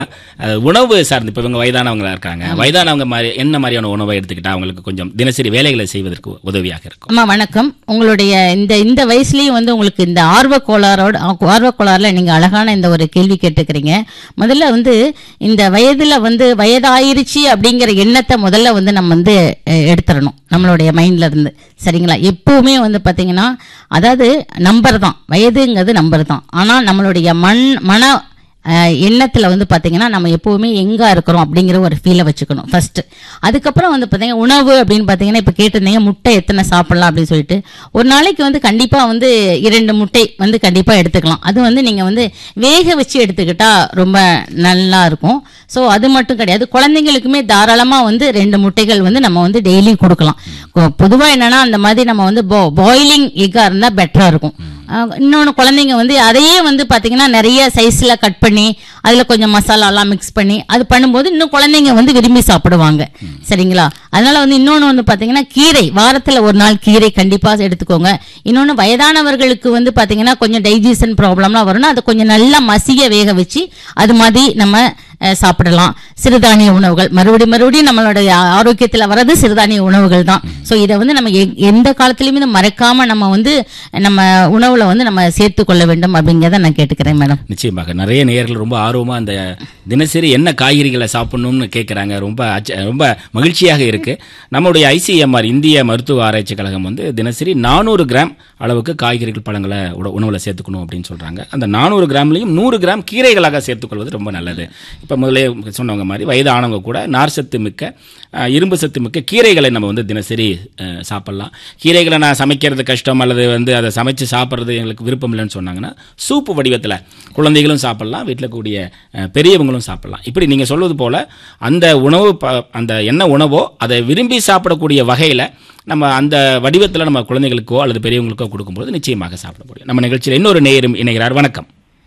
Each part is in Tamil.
அஹ், உணவு சார்ந்து இப்போ இவங்க வயதானவங்களா இருக்காங்க வயதானவங்க மாதிரி என்ன மாதிரியான உணவை எடுத்துக்கிட்டா அவங்களுக்கு கொஞ்சம் தினசரி வேலைகளை செய்வதற்கு உதவியாக இருக்கும் அம்மா வணக்கம் உங்களுடைய இந்த இந்த வயசுலயும் வந்து உங்களுக்கு இந்த ஆர்வ கோளாறோட ஆர்வ கோளாறுல நீங்க அழகான இந்த ஒரு கேள்வி கேட்டுக்கிறீங்க முதல்ல வந்து இந்த வயதுல வந்து வயதாயிருச்சு அப்படிங்கிற எண்ணத்தை முதல்ல வந்து நம்ம வந்து அஹ், எடுத்துறணும் நம்மளுடைய மைண்ட்ல இருந்து சரிங்களா எப்பவுமே வந்து பாத்தீங்கன்னா அதாவது நம்பர் தான் வயதுங்கிறது நம்பர் தான் ஆனா நம்மளுடைய மண் மன அஹ் எண்ணத்துல வந்து பாத்தீங்கன்னா நம்ம எப்பவுமே எங்க இருக்கிறோம் அப்படிங்கிற ஒரு ஃபீலை வச்சுக்கணும் ஃபர்ஸ்ட் அதுக்கப்புறம் வந்து பாத்தீங்கன்னா உணவு அப்படின்னு பாத்தீங்கன்னா இப்ப கேட்டிருந்தீங்க முட்டை எத்தனை சாப்பிடலாம் அப்படின்னு சொல்லிட்டு ஒரு நாளைக்கு வந்து கண்டிப்பா வந்து இரண்டு முட்டை வந்து கண்டிப்பா எடுத்துக்கலாம் அது வந்து நீங்க வந்து வேக வச்சு எடுத்துக்கிட்டா ரொம்ப நல்லா இருக்கும் ஸோ அது மட்டும் கிடையாது குழந்தைங்களுக்குமே தாராளமா வந்து ரெண்டு முட்டைகள் வந்து நம்ம வந்து டெய்லி கொடுக்கலாம் கொ- பொதுவா என்னன்னா அந்த மாதிரி நம்ம வந்து பாயிலிங் எக்கா இருந்தா பெட்டரா இருக்கும் அஹ் இன்னொன்னு குழந்தைங்க வந்து அதையே வந்து பாத்தீங்கன்னா நிறைய சைஸ்ல கட் பண்ணி அதுல கொஞ்சம் மசாலாலாம் மிக்ஸ் பண்ணி அது பண்ணும்போது இன்னும் குழந்தைங்க வந்து விரும்பி சாப்பிடுவாங்க சரிங்களா அதனால வந்து இன்னொன்னு வந்து பாத்தீங்கன்னா கீரை வாரத்துல ஒரு நாள் கீரை கண்டிப்பா எடுத்துக்கோங்க இன்னொன்னு வயதானவர்களுக்கு வந்து பாத்தீங்கன்னா கொஞ்சம் டைஜஷன் ப்ராப்ளம்லாம் வரும்னா அதை கொஞ்சம் நல்லா மசிய வேக வச்சு அது மாதிரி நம்ம அஹ், சாப்பிடலாம் சிறுதானிய உணவுகள் மறுபடியும் மறுபடியும் நம்மளுடைய ஆரோக்கியத்துல வர்றது சிறுதானிய உணவுகள் தான் ஸோ இதை வந்து நம்ம எ- எந்த காலத்திலயுமே இதை மறக்காம நம்ம வந்து நம்ம உணவுல வந்து நம்ம சேர்த்து கொள்ள வேண்டும் அப்படிங்கிறத நான் கேட்டுக்கிறேன் மேடம் நிச்சயமாக நிறைய நேயர்கள் ரொம்ப ஆர்வமா அந்த தினசரி என்ன காய்கறிகளை சாப்பிடணும்னு கேட்குறாங்க ரொம்ப அச்ச- ரொம்ப மகிழ்ச்சியாக இருக்கு நம்முடைய ஐசிஎம்ஆர் இந்திய மருத்துவ ஆராய்ச்சி கழகம் வந்து தினசரி நானூறு கிராம் அளவுக்கு காய்கறிகள் பழங்களை உண- உணவுல சேர்த்துக்கணும் அப்படின்னு சொல்றாங்க அந்த நானூறு கிராம்லையும் நூறு கிராம் கீரைகளாக சேர்த்துக்கொள்வது ரொம்ப நல்லது இப்போ முதலே சொன்னவங்க மாதிரி வயதானவங்க கூட நார் சத்து மிக்க அஹ், இரும்பு சத்து மிக்க கீரைகளை நம்ம வந்து தினசரி அஹ், சாப்பிடலாம் கீரைகளை நான் சமைக்கிறது கஷ்டம் அல்லது வந்து அதை சமைச்சு சாப்பிட்றது எங்களுக்கு விருப்பம் இல்லைன்னு சொன்னாங்கன்னா சூப்பு வடிவத்தில் குழந்தைகளும் சாப்பிடலாம் வீட்டில் கூடிய அஹ், பெரியவங்களும் சாப்பிடலாம் இப்படி நீங்கள் சொல்வது போல அந்த உணவு ப- அந்த என்ன உணவோ அதை விரும்பி சாப்பிடக்கூடிய வகையில் நம்ம அந்த வடிவத்தில் நம்ம குழந்தைகளுக்கோ அல்லது பெரியவங்களுக்கோ கொடுக்கும்போது நிச்சயமாக சாப்பிட முடியும் நம்ம நிகழ்ச்சியில் இன்னொரு நேயரும் இணைகிறார் வணக்கம்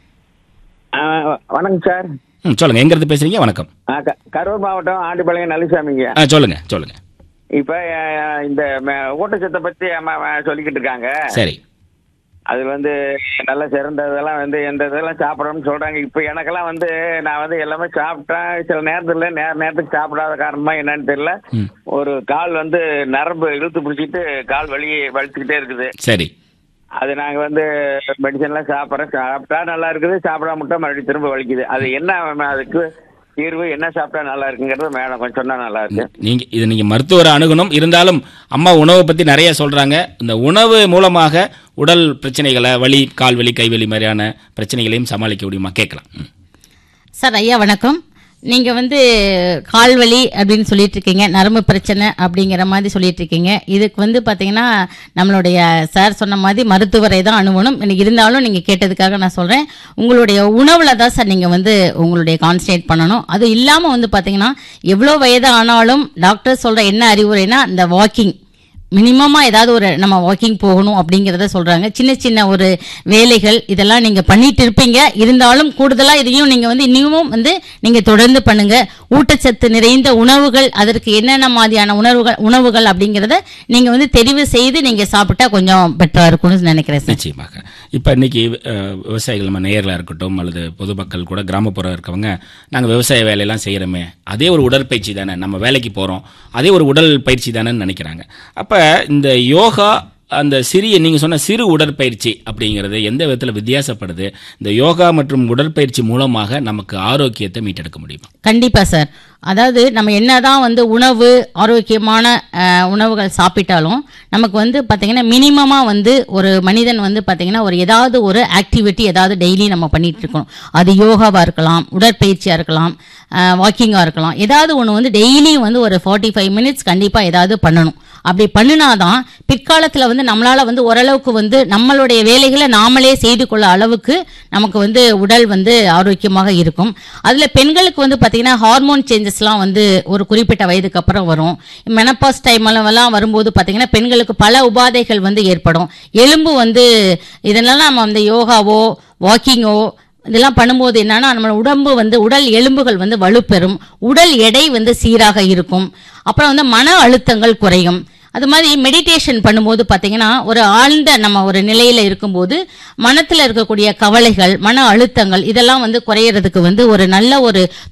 ஆ, வணக்கம் சார் ம் சொல்லுங்க எங்கிருந்து பேசுறீங்க வணக்கம் ஆ, க- கரூர் மாவட்டம் ஆண்டிப்பாளையம் நல்லசாமிங்க ஆ சொல்லுங்க சொல்லுங்க இப்ப ஆ, இந்த ம- ஊட்டச்சத்தை பத்தி அம்மா அம்மா சொல்லிக்கிட்டு இருக்காங்க சரி அது வந்து நல்ல சிறந்ததெல்லாம் வந்து எந்த இதெல்லாம் சாப்பிடணும்னு சொல்றாங்க இப்ப எனக்கெல்லாம் வந்து நான் வந்து எல்லாமே சாப்பிட்டேன் சில நேரத்துல நேர நேரத்துக்கு சாப்பிடாத காரணமா என்னன்னு தெரியல ம். ஒரு கால் வந்து நரம்பு இழுத்து பிடிச்சிட்டு கால் வலி வலிச்சுக்கிட்டே இருக்குது சரி அது நாங்க வந்து மெடிசன்லாம் சாப்பிட்றோம் சாப்பிட்டா நல்லா இருக்குது சாப்பிடாம விட்டா மறுபடியும் திரும்ப வலிக்குது அது என்ன அதுக்கு தீர்வு என்ன சாப்பிட்டா நல்லா இருக்குங்கிறது மேடம் கொஞ்சம் சொன்னா நல்லா இருக்கு நீங்க இது நீங்க மருத்துவரை அணுகணும் இருந்தாலும் அம்மா உணவை பத்தி நிறைய சொல்றாங்க இந்த உணவு மூலமாக உடல் பிரச்சனைகளை வலி கால் வலி கைவலி மாதிரியான பிரச்சனைகளையும் சமாளிக்க முடியுமா கேட்கலாம் ம். சார் ஐயா வணக்கம் நீங்க வந்து கால்வலி அப்படின்னு சொல்லிட்டு இருக்கீங்க நரம்பு பிரச்சனை அப்படிங்கிற மாதிரி சொல்லிட்டு இருக்கீங்க இதுக்கு வந்து பாத்தீங்கன்னா நம்மளுடைய சார் சொன்ன மாதிரி மருத்துவரை தான் அணுகணும் எனக்கு இருந்தாலும் நீங்க கேட்டதுக்காக நான் சொல்றேன் உங்களுடைய உணவுல தான் சார் நீங்க வந்து உங்களுடைய கான்சன்ட்ரேட் பண்ணணும் அது இல்லாம வந்து பாத்தீங்கன்னா எவ்வளோ வயது ஆனாலும் டாக்டர் சொல்ற என்ன அறிவுரைனா இந்த வாக்கிங் மினிமமா ஏதாவது ஒரு நம்ம வாக்கிங் போகணும் அப்படிங்கறத சொல்றாங்க சின்ன சின்ன ஒரு வேலைகள் இதெல்லாம் நீங்க பண்ணிட்டு இருப்பீங்க இருந்தாலும் கூடுதலா இதையும் நீங்க வந்து இன்னமும் வந்து நீங்க தொடர்ந்து பண்ணுங்க ஊட்டச்சத்து நிறைந்த உணவுகள் அதற்கு என்னென்ன மாதிரியான உணவுகள் உணவுகள் அப்படிங்கறத நீங்க வந்து தெரிவு செய்து நீங்க சாப்பிட்டா கொஞ்சம் பெட்டரா இருக்கும்னு நினைக்கிறேன் சார் நிச்சயமாக இப்போ இன்னைக்கு அஹ், விவசாயிகள் நம்ம நேயர்களாக இருக்கட்டும் அல்லது பொதுமக்கள் கூட கிராமப்புறம் இருக்கவங்க நாங்கள் விவசாய வேலையெல்லாம் செய்கிறோமே அதே ஒரு உடற்பயிற்சி தானே நம்ம வேலைக்கு போகிறோம் அதே ஒரு உடல் பயிற்சி தானேன்னு நினைக்கிறாங்க அப்போ இந்த யோகா அந்த சிறிய நீங்கள் சொன்ன சிறு உடற்பயிற்சி அப்படிங்கிறது எந்த விதத்தில் வித்தியாசப்படுது இந்த யோகா மற்றும் உடற்பயிற்சி மூலமாக நமக்கு ஆரோக்கியத்தை மீட்டெடுக்க முடியுமா கண்டிப்பா சார் அதாவது நம்ம என்னதான் வந்து உணவு ஆரோக்கியமான அஹ், உணவுகள் சாப்பிட்டாலும் நமக்கு வந்து பாத்தீங்கன்னா மினிமமா வந்து ஒரு மனிதன் வந்து பாத்தீங்கன்னா ஒரு ஏதாவது ஒரு ஆக்டிவிட்டி ஏதாவது டெய்லி நம்ம பண்ணிட்டு இருக்கணும் அது யோகாவா இருக்கலாம் உடற்பயிற்சியா இருக்கலாம் வாக்கிங்கா இருக்கலாம் ஏதாவது ஒன்று வந்து டெய்லியும் வந்து ஒரு ஃபார்ட்டி ஃபைவ் மினிட்ஸ் கண்டிப்பா ஏதாவது பண்ணணும் அப்படி பண்ணினாதான் பிற்காலத்துல வந்து நம்மளால வந்து ஓரளவுக்கு வந்து நம்மளுடைய வேலைகளை நாமளே செய்து கொள்ள அளவுக்கு நமக்கு வந்து உடல் வந்து ஆரோக்கியமாக இருக்கும் அதுல பெண்களுக்கு வந்து பாத்தீங்கன்னா ஹார்மோன் சேஞ்சஸ்லாம் வந்து ஒரு குறிப்பிட்ட வயதுக்கு அப்புறம் வரும் மெனப்பாஸ் டைம் எல்லாம் வரும்போது பாத்தீங்கன்னா பெண்களுக்கு பல உபாதைகள் வந்து ஏற்படும் எலும்பு வந்து இதெல்லாம் நம்ம அந்த யோகாவோ வாக்கிங்கோ இதெல்லாம் பண்ணும்போது என்னன்னா நம்ம உடம்பு வந்து உடல் எலும்புகள் வந்து வலுப்பெறும் உடல் எடை வந்து சீராக இருக்கும் அப்புறம் வந்து மன அழுத்தங்கள் குறையும் அது மாதிரி மெடிடேஷன் பண்ணும்போது பார்த்தீங்கன்னா ஒரு ஆழ்ந்த நம்ம ஒரு நிலையில இருக்கும்போது மனத்துல இருக்கக்கூடிய கவலைகள் மன அழுத்தங்கள் இதெல்லாம் வந்து குறையறதுக்கு வந்து ஒரு நல்ல ஒரு